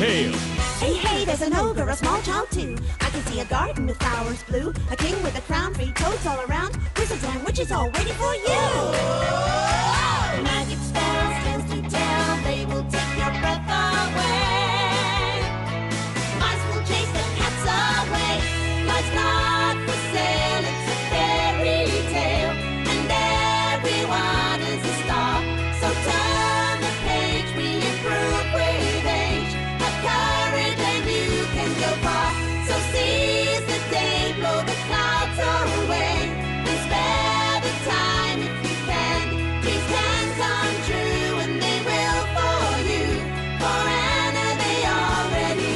tale. Hey, hey, there's an ogre, a small child too. I can see a garden with flowers blue, a king with a crown, three toads all around, wizards and witches all waiting for you. Magic spells, tales to tell, they will take your breath away. Mice will chase the cats away. Life's not for sale, it's a fairy tale, and everyone is a star. So turn the page, we improve with age. Have courage and you can go far. So seize the day, blow the clouds away. And spare the time if you can. Dreams can come true and they will for you. For Anna they already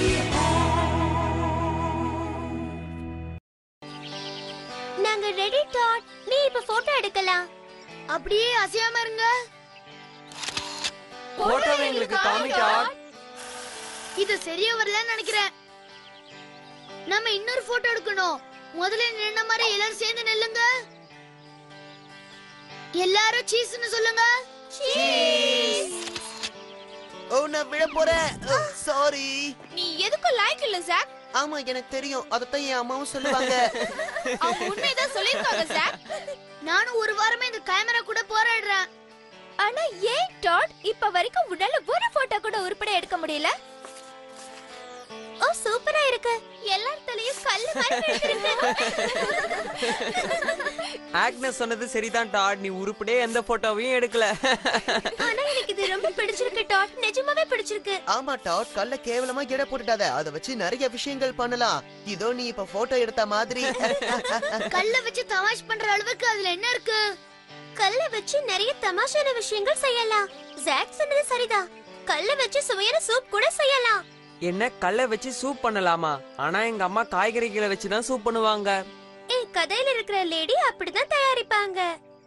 have. நாங்க ready டாட் நீ இப்ப photo எடுக்கலாம் அப்படியே அசையாம இருங்க போட்டோவை எங்களுக்கு காமிட்டா இது சரியா வரலன்னு நினைக்கிறேன் நம்ம இன்னொரு போட்டோ எடுக்கணும் முதல்ல நின்ன மாதிரி எல்லாரும் சேர்ந்து நில்லுங்க எல்லாரும் சீஸ்னு சொல்லுங்க ஓ நான் விழ போறேன் சாரி நீ எதுக்கும் லாய்க் இல்ல ஜாக் ஆமா எனக்கு தெரியும் அதத்தான் என் அம்மாவும் சொல்லுவாங்க அவங்க உண்மையதான் சொல்லிருக்காங்க ஜாக் நானும் ஒரு வாரமா இந்த கேமரா கூட போராடுறேன் ஆனா ஏன் டாட் இப்ப வரைக்கும் உன்னால ஒரு போட்டோ கூட உருப்பட எடுக்க முடியல ஓ சூப்பரா இருக்கு எல்லார் தலையும் கல்லு மாதிரி ஆக்னஸ் சொன்னது சரிதான் டாட் நீ உருப்படியே எந்த போட்டோவையும் எடுக்கல ஆனா எனக்கு இது ரொம்ப பிடிச்சிருக்கு டாட் நிஜமாவே பிடிச்சிருக்கு ஆமா டாட் கல்ல கேவலமா எடை போட்டுட்டாத அத வச்சு நிறைய விஷயங்கள் பண்ணலாம் இதோ நீ இப்ப போட்டோ எடுத்த மாதிரி கல்ல வச்சு தமாஷ் பண்ற அளவுக்கு அதுல என்ன இருக்கு கல்ல வச்சு நிறைய தமாஷான விஷயங்கள் செய்யலாம் ஜாக் சொன்னது சரிதான் கல்ல வச்சு சுவையான சூப் கூட செய்யலாம் என்ன கல்லை வச்சு சூப் பண்ணலாமா ஆனா எங்க அம்மா காய்கறிகளை வச்சு தான் சூப் பண்ணுவாங்க ஏய் கதையில இருக்கிற லேடி அப்படிதான் தயாரிப்பாங்க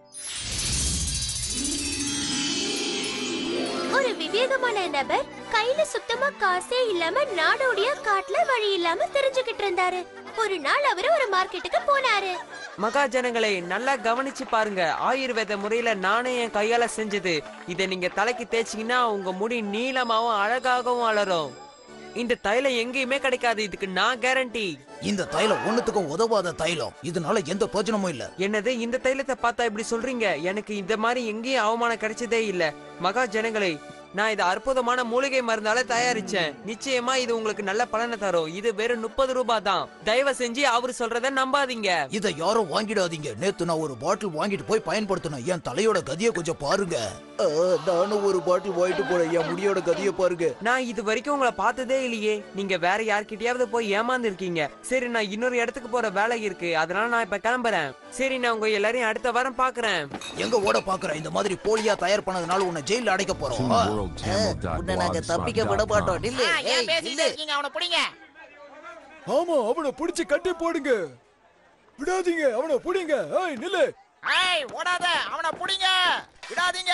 ஒரு விவேகமான நபர் கையில சுத்தமா காசே இல்லாம நாடோடியா காட்டுல வழி இல்லாம தெரிஞ்சுக்கிட்டு இருந்தாரு ஒரு நாள் அவரு ஒரு மார்க்கெட்டுக்கு போனாரு மகாஜனங்களே நல்லா கவனிச்சு பாருங்க ஆயுர்வேத முறையில நானே என் கையால செஞ்சது இதை நீங்க தலைக்கு தேய்ச்சீங்கன்னா உங்க முடி நீளமாவும் அழகாகவும் வளரும் இந்த தைலம் எங்கேயுமே கிடைக்காது இதுக்கு நான் கேரண்டி இந்த தைலம் ஒண்ணுத்துக்கும் உதவாத தைலம் இதனால எந்த பிரயோஜனமும் இல்ல என்னது இந்த தைலத்தை பார்த்தா இப்படி சொல்றீங்க எனக்கு இந்த மாதிரி எங்கேயும் அவமானம் கிடைச்சதே இல்ல மகா ஜனங்களே நான் இதை அற்புதமான மூலிகை மருந்தால தயாரிச்சேன் நிச்சயமா இது உங்களுக்கு நல்ல பலனை தரும் இது வெறும் முப்பது ரூபாய் தான் தயவு செஞ்சு அவரு சொல்றத நம்பாதீங்க இத யாரும் வாங்கிடாதீங்க நேத்து நான் ஒரு பாட்டில் வாங்கிட்டு போய் பயன்படுத்தினேன் என் தலையோட கதியை கொஞ்சம் பாருங்க ஆ, நானும் ஒரு பாட்டில் வாங்கிட்டு போறேன் என் முடியோட கதியை பாருங்க நான் இது வரைக்கும் உங்களை பார்த்ததே இல்லையே நீங்க வேற யார்கிட்டயாவது போய் ஏமாந்து இருக்கீங்க சரி நான் இன்னொரு இடத்துக்கு போற வேலை இருக்கு அதனால நான் இப்ப கிளம்புறேன் சரி நான் உங்க எல்லாரையும் அடுத்த வாரம் பாக்குறேன் எங்க ஓட பாக்குற இந்த மாதிரி போலியா தயார் பண்ணதுனால உன்னை ஜெயில அடைக்க போறோம் ஆ, உன்னை நாங்க தப்பிக்க விட மாட்டோம் நில்லு ஆ, ஏய், ஏன் பேசிட்டு நில்லு இருக்கீங்க அவனை பிடிங்க ஆமா அவனை பிடிச்சு கட்டி போடுங்க விடாதீங்க அவனை புடிங்க ஏய் நில்லு ஏய் ஓடாத அவனை பிடிங்க விடாதீங்க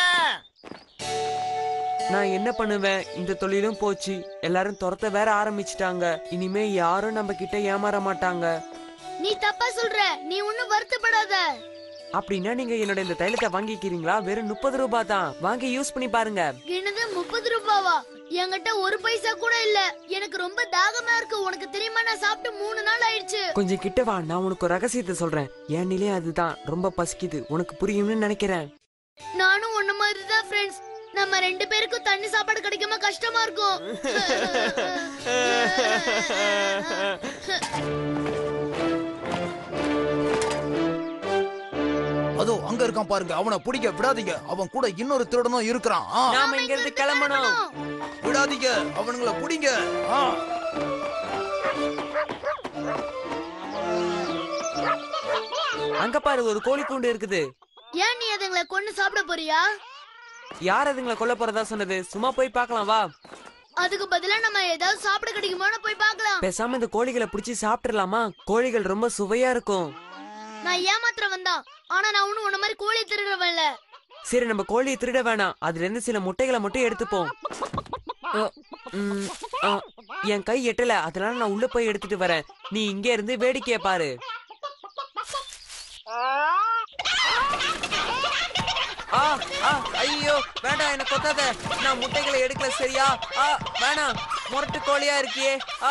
நான் என்ன பண்ணுவேன் இந்த தொழிலும் போச்சு எல்லாரும் துரத்த வேற ஆரம்பிச்சிட்டாங்க இனிமே யாரும் நம்ம கிட்ட ஏமாற மாட்டாங்க நீ தப்பா சொல்ற நீ ஒண்ணும் வருத்தப்படாத அப்படின்னா நீங்க என்னோட இந்த தைலத்தை வாங்கிக்கிறீங்களா வெறும் முப்பது ரூபாய் தான் வாங்கி யூஸ் பண்ணி பாருங்க என்னது முப்பது ரூபாவா என்கிட்ட ஒரு பைசா கூட இல்ல எனக்கு ரொம்ப தாகமா இருக்கு உனக்கு தெரியுமா நான் சாப்பிட்டு மூணு நாள் ஆயிடுச்சு கொஞ்சம் கிட்ட வா நான் உனக்கு ஒரு ரகசியத்தை சொல்றேன் என் நிலை அதுதான் ரொம்ப பசிக்குது உனக்கு புரியும்னு நினைக்கிறேன் நானும் உன்ன மாதிரி தான் ஃப்ரெண்ட்ஸ் நம்ம ரெண்டு பேருக்கும் தண்ணி சாப்பாடு கிடைக்காம கஷ்டமா இருக்கும் அதோ அங்க இருக்கான் பாருங்க அவனை பிடிக்க விடாதீங்க அவன் கூட இன்னொரு திருடனும் இருக்கிறான் ஆ, நாம இங்க இருந்து கிளம்பணும் விடாதீங்க அவனுங்கள பிடிங்க ஆ. அங்க பாரு ஒரு கோழி கூண்டு இருக்குது ஏன் நீ அதுங்களை கொண்டு சாப்பிட போறியா யார் அதுங்களை கொல்ல போறதா சொன்னது சும்மா போய் பார்க்கலாம் வா அதுக்கு பதிலா நம்ம ஏதாவது சாப்பிட கிடைக்குமான்னு போய் பார்க்கலாம் பேசாம இந்த கோழிகளை பிடிச்சி சாப்பிட்டுறலாமா கோழிகள் ரொம்ப சுவையா இருக்கும் நான் ஏமாத்திர வந்தான் ஆனா நான் ஒண்ணும் உன்ன மாதிரி கோழி திருடுறவன் இல்ல சரி நம்ம கோழியை திருட வேணாம் அதுல இருந்து சில முட்டைகளை மட்டும் எடுத்துப்போம் அ, ம், அ, என் கை எட்டல அதனால நான் உள்ள போய் எடுத்துட்டு வரேன் நீ இங்க இருந்து வேடிக்கைய பாரு ஆ ஆ ஐயோ வேண்டாம் என்ன கொத்தாத நான் முட்டைகளை எடுக்கல சரியா ஆ வேணாம் முரட்டு கோழியா இருக்கியே ஆ,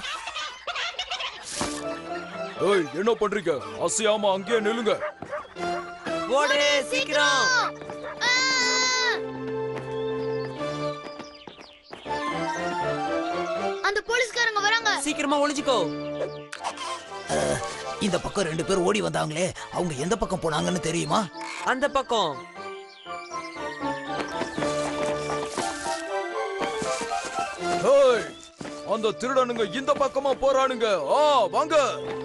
ஏய் என்ன பண்றீங்க அசையாம அங்கேயே நில்லுங்க ஓடு சீக்கிரம் ஆ! அந்த போலீஸ்காரங்க வராங்க சீக்கிரமா ஒளிஞ்சுக்கோ இந்த பக்கம் ரெண்டு பேர் ஓடி வந்தாங்களே அவங்க எந்த பக்கம் போனாங்கன்னு தெரியுமா அந்த பக்கம் ஏய் அந்த திருடனுங்க இந்த பக்கமா போறானுங்க ஆ வாங்க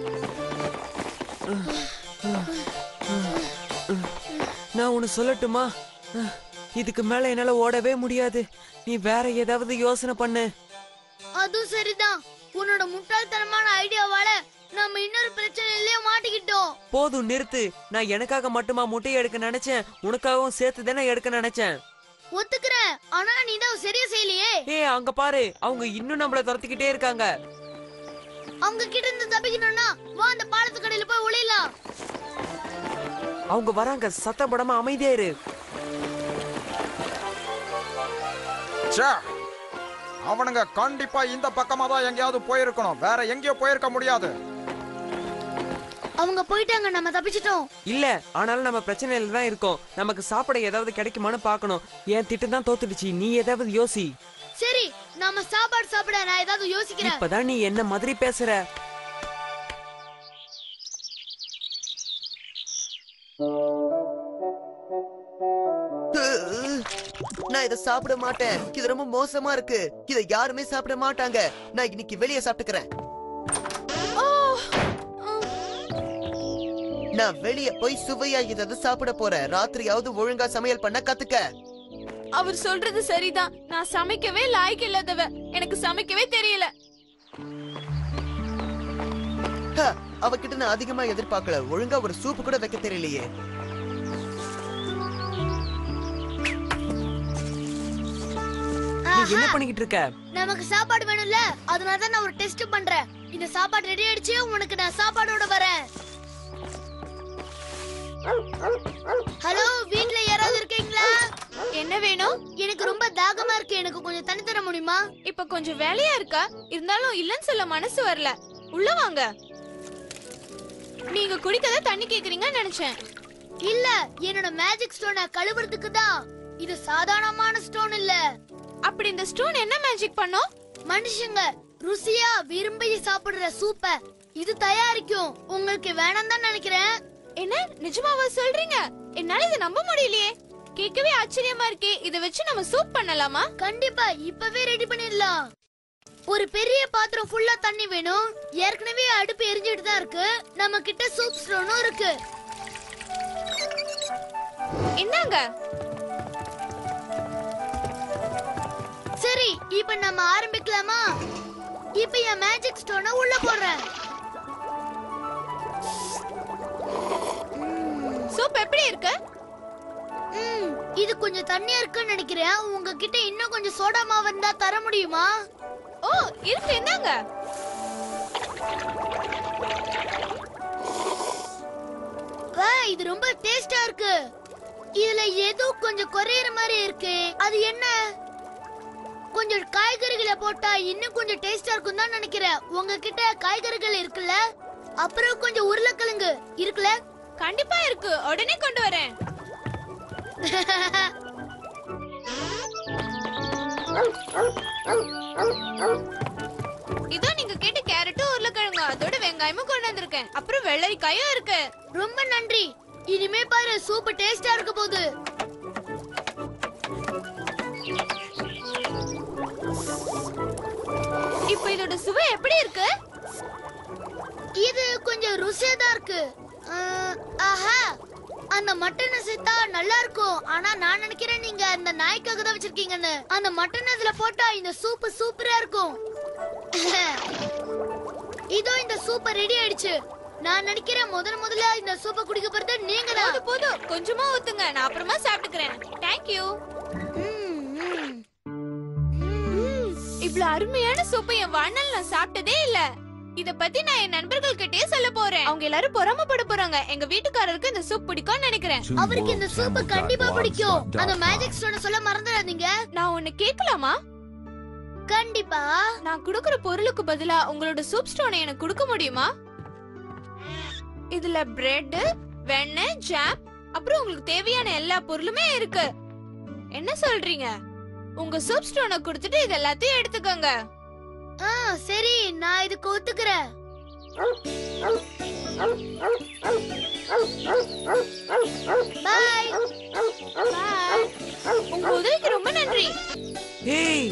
நான் ஒன்னு சொல்லட்டுமா இதுக்கு மேல என்னால ஓடவே முடியாது நீ வேற ஏதாவது யோசனை பண்ணு அதுவும் சரிதான் உன்னோட முட்டாள்தனமான ஐடியாவால நம்ம இன்னொரு பிரச்சனையிலயே மாட்டிக்கிட்டோம் போதும் நிறுத்து நான் எனக்காக மட்டுமா முட்டையை எடுக்க நினைச்சேன் உனக்காகவும் சேர்த்து தானே எடுக்க நினைச்சேன் ஒத்துக்கிறேன் ஆனா நீ தான் சரியா செய்யலையே ஏய் அங்க பாரு அவங்க இன்னும் நம்மள துரத்திக்கிட்டே இருக்காங்க அவங்க கிட்ட இருந்து தப்பிக்கணும்னா வா அந்த பாலத்து கடையில போய் ஒளியலாம் அவங்க வராங்க சத்தம் படாம அமைதியா இரு ச்சே அவனுங்க கண்டிப்பா இந்த பக்கமா தான் எங்கேயாவது போயிருக்கணும் வேற எங்கேயோ போயிருக்க முடியாது அவங்க போயிட்டாங்க நம்ம தப்பிச்சிட்டோம் இல்ல ஆனாலும் நம்ம பிரச்சனையில தான் இருக்கோம் நமக்கு சாப்பிட ஏதாவது கிடைக்குமான்னு பார்க்கணும் என் திட்டம் தான் தோத்துடுச்சு நீ ஏதாவது யோசி சரி நாம சாப்பாடு சாப்பிட நான் ஏதாவது யோசிக்கிறேன் இப்பதான் நீ என்ன மாதிரி பேசுற நான் இதை சாப்பிட மாட்டேன் இது ரொம்ப மோசமா இருக்கு இதை யாருமே சாப்பிட மாட்டாங்க நான் இன்னைக்கு வெளியே சாப்பிட்டுக்கிறேன் நான் வெளியே போய் சுவையா ஏதாவது சாப்பிட போறேன் ராத்திரியாவது ஒழுங்கா சமையல் பண்ண கத்துக்க அவர் சொல்றது சரிதான் நான் சமைக்கவே லாய்க்கு இல்லாதவ எனக்கு சமைக்கவே தெரியல ஹ, அவகிட்ட நான் அதிகமா எதிர்பார்க்கல ஒழுங்கா ஒரு சூப்பு கூட வைக்க தெரியலையே நீ என்ன பண்ணிக்கிட்டு இருக்க நமக்கு சாப்பாடு வேணும்ல அதனால தான் நான் ஒரு டெஸ்ட் பண்றேன் இந்த சாப்பாடு ரெடி ஆயிடுச்சு உனக்கு நான் சாப்பாடோட வரேன் ஹலோ வீட்ல யாராவது இருக்கீங்களா என்ன வேணும் எனக்கு ரொம்ப தாகமா இருக்கு எனக்கு கொஞ்சம் தண்ணி தர முடியுமா இப்ப கொஞ்சம் வேலையா இருக்கா இருந்தாலும் இல்லன்னு சொல்ல மனசு வரல உள்ள வாங்க நீங்க குடிக்கத தண்ணி கேக்குறீங்கன்னு நினைச்சேன் இல்ல என்னோட மேஜிக் ஸ்டோனை கழுவுறதுக்கு தான் இது சாதாரணமான ஸ்டோன் இல்ல அப்படி இந்த ஸ்டோன் என்ன மேஜிக் பண்ணும் மனுஷங்க ருசியா விரும்பி சாப்பிடுற சூப்ப இது தயாரிக்கும் உங்களுக்கு வேணாம் தான் நினைக்கிறேன் என்ன நிஜமாவா சொல்றீங்க என்னால இதை நம்ப முடியலையே கேட்கவே ஆச்சரியமா இருக்கே இத வச்சு நம்ம சூப் பண்ணலாமா கண்டிப்பா இப்பவே ரெடி பண்ணிடலாம் ஒரு பெரிய பாத்திரம் ஃபுல்லா தண்ணி வேணும் ஏற்கனவே அடுப்பு எரிஞ்சிட்டு தான் இருக்கு நம்ம கிட்ட சூப் ஸ்டோனும் இருக்கு என்னங்க சரி இப்ப நம்ம ஆரம்பிக்கலாமா இப்ப என் மேஜிக் ஸ்டோனை உள்ள போடுறேன் சூப் எப்படி இருக்கு ம், இது கொஞ்சம் தண்ணியா இருக்குன்னு நினைக்கிறேன் உங்ககிட்ட இன்னும் கொஞ்சம் சோடா மாவு இருந்தா தர முடியுமா ஓ இருக்கு என்னங்க வா, இது ரொம்ப டேஸ்டா இருக்கு இதுல ஏதோ கொஞ்சம் குறையற மாதிரி இருக்கு அது என்ன கொஞ்சம் காய்கறிகளை போட்டா இன்னும் கொஞ்சம் டேஸ்டா இருக்கும் தான் நினைக்கிறேன் உங்ககிட்ட காய்கறிகள் இருக்குல்ல அப்புறம் கொஞ்சம் உருளைக்கிழங்கு இருக்குல்ல கண்டிப்பா இருக்கு உடனே கொண்டு வரேன் இதோ நீங்க கேட்ட கேரட்டும் உருளைக்கிழங்கு அதோட வெங்காயமும் கொண்டு வந்திருக்கேன் அப்புறம் வெள்ளரிக்காயும் இருக்கு ரொம்ப நன்றி இனிமே பாரு சூப்பர் டேஸ்டா இருக்க போகுது இப்போ இதோட சுவை எப்படி இருக்கு இது கொஞ்சம் ருசியா தான் இருக்கு அஹ், ஆஹா அந்த மட்டனை சேர்த்தா நல்லா இருக்கும் ஆனா நான் நினைக்கிறேன் நீங்க அந்த நாய்க்காக தான் வச்சிருக்கீங்கன்னு அந்த மட்டன் அதுல போட்டா இந்த சூப் சூப்பரா இருக்கும் இதோ இந்த சூப் ரெடி ஆயிடுச்சு நான் நினைக்கிறேன் முதல் முதல்ல இந்த சூப்பை குடிக்க போறது நீங்க தான் போதும் போதும் கொஞ்சமா ஊத்துங்க நான் அப்புறமா சாப்பிட்டுக்கிறேன் தேங்க்யூ இவ்வளவு அருமையான சூப்பை என் வாழ்நாள் நான் சாப்பிட்டதே இல்ல இத பத்தி நான் என் நண்பர்கள் கிட்டயே சொல்ல போறேன் அவங்க எல்லாரும் பொறாமப்பட போறாங்க எங்க வீட்டுக்காரருக்கு இந்த சூப் பிடிக்கும்னு நினைக்கிறேன் அவருக்கு இந்த சூப் கண்டிப்பா பிடிக்கும் அந்த மேஜிக் ஸ்டோனை சொல்ல மறந்துடாதீங்க நான் உன்னை கேட்கலாமா கண்டிப்பா நான் குடுக்குற பொருளுக்கு பதிலா உங்களோட சூப் ஸ்டோனை எனக்கு கொடுக்க முடியுமா இதுல பிரெட் வெண்ணெய் ஜாம் அப்புறம் உங்களுக்கு தேவையான எல்லா பொருளுமே இருக்கு என்ன சொல்றீங்க உங்க சூப் ஸ்டோனை கொடுத்துட்டு இது எல்லாத்தையும் எடுத்துக்கோங்க ஆ சரி நான் இதுக்கு ஒத்துக்கிறேன் பாய் Bye. உங்க உதவிக்கு ரொம்ப நன்றி ஏய்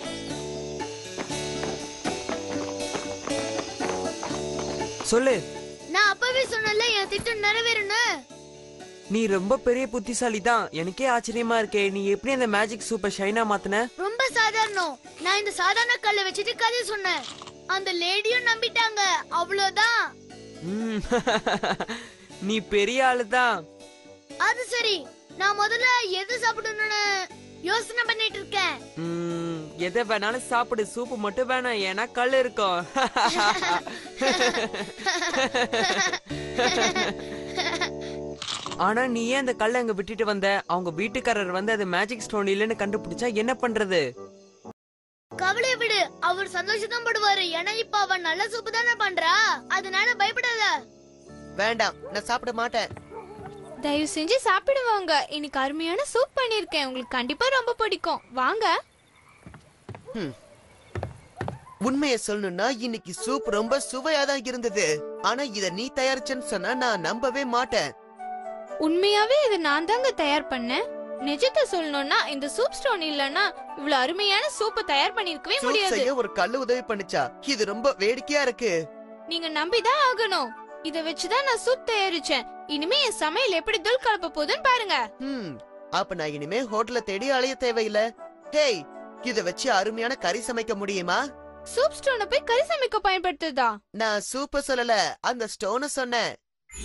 சொல்லு நான் அப்பவே சொன்னல என் திட்டம் நிறைவேறணும் நீ ரொம்ப பெரிய புத்திசாலி தான் எனக்கே ஆச்சரியமா இருக்கே நீ எப்படி அந்த மேஜிக் சூப்பர் ஷைனா மாத்துன ரொம்ப சாதாரணம் நான் இந்த சாதாரண கல்லை வச்சுட்டு கதை சொன்னேன் அந்த லேடியும் நம்பிட்டாங்க அவ்வளவுதான் ம், நீ பெரிய ஆளு தான் அது சரி நான் முதல்ல எது சாப்பிடணும்னு யோசனை பண்ணிட்டு இருக்கேன் ம், எதை வேணாலும் சாப்பிடு சூப்பு மட்டும் வேணாம் ஏன்னா கல் இருக்கும் ஆனா நீ ஏன் அந்த கல்லை அங்க விட்டுட்டு வந்த அவங்க வீட்டுக்காரர் வந்து அது மேஜிக் ஸ்டோன் இல்லைன்னு கண்டுபிடிச்சா என்ன பண்றது கவலை விடு அவர் சந்தோஷம் படுவாரு ஏன்னா இப்ப அவன் நல்ல சூப்பு தானே பண்றா அதனால பயப்படாத வேண்டாம் நான் சாப்பிட மாட்டேன் தயவு செஞ்சு சாப்பிடுவாங்க இன்னைக்கு அருமையான சூப் பண்ணிருக்கேன் உங்களுக்கு கண்டிப்பா ரொம்ப பிடிக்கும் வாங்க உண்மையை சொல்லணும்னா இன்னைக்கு சூப் ரொம்ப சுவையா தான் இருந்தது ஆனா இத நீ தயாரிச்சேன்னு சொன்னா நான் நம்பவே மாட்டேன் உண்மையாவே இது நான் தாங்க தயார் பண்ணேன் நிஜத்தை சொல்லணும்னா இந்த சூப் ஸ்டோன் இல்லனா இவ்வளவு அருமையான சூப்பை தயார் பண்ணிருக்கவே சூப் முடியாது செய்ய ஒரு கல்லு உதவி பண்ணுச்சா இது ரொம்ப வேடிக்கையா இருக்கு நீங்க நம்பிதான் ஆகணும் இத வச்சுதான் நான் சூப் தயாரிச்சேன் இனிமே என் சமையல் எப்படி துல் கலப்ப போகுதுன்னு பாருங்க ம் அப்ப நான் இனிமே ஹோட்டல்ல தேடி அலைய தேவையில்ல ஹேய் இத வச்சு அருமையான கறி சமைக்க முடியுமா சூப் ஸ்டோனை போய் கறி சமைக்க பயன்படுத்துதா நான் சூப்பர் சொல்லல அந்த ஸ்டோனை சொன்னேன்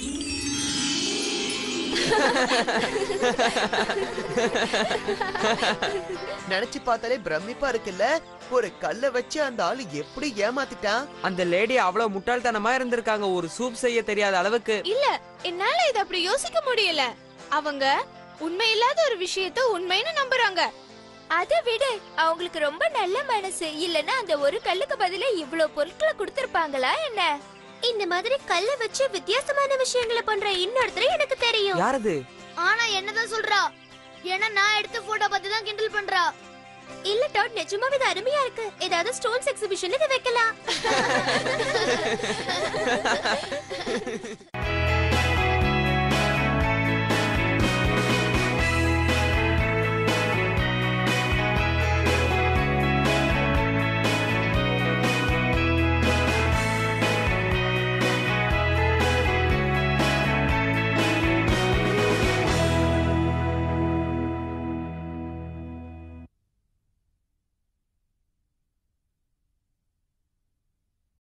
நினைச்சு பார்த்தாலே பிரமிப்பா இருக்குல்ல ஒரு கல்ல வச்சு அந்த ஆளு எப்படி ஏமாத்திட்டான் அந்த லேடி அவ்வளவு முட்டாள்தனமா இருந்திருக்காங்க ஒரு சூப் செய்ய தெரியாத அளவுக்கு இல்ல என்னால இத அப்படி யோசிக்க முடியல அவங்க உண்மை இல்லாத ஒரு விஷயத்த உண்மைன்னு நம்புறாங்க அதை விட அவங்களுக்கு ரொம்ப நல்ல மனசு இல்லனா அந்த ஒரு கல்லுக்கு பதிலா இவ்ளோ பொருட்களை கொடுத்திருப்பாங்களா என்ன இந்த மாதிரி கல்ல வச்சு வித்தியாசமான விஷயங்களை பண்ற இன்னொருத்தர் எனக்கு தெரியும் யாரது ஆனா என்னதான் சொல்றா ஏன்னா நான் எடுத்த போட்டோ பார்த்து தான் கிண்டல் பண்றா இல்ல டாட் நிஜமாவே இது அருமையா இருக்கு ஏதாவது ஸ்டோன்ஸ் எக்ஸிபிஷன்ல இதை வைக்கலாம்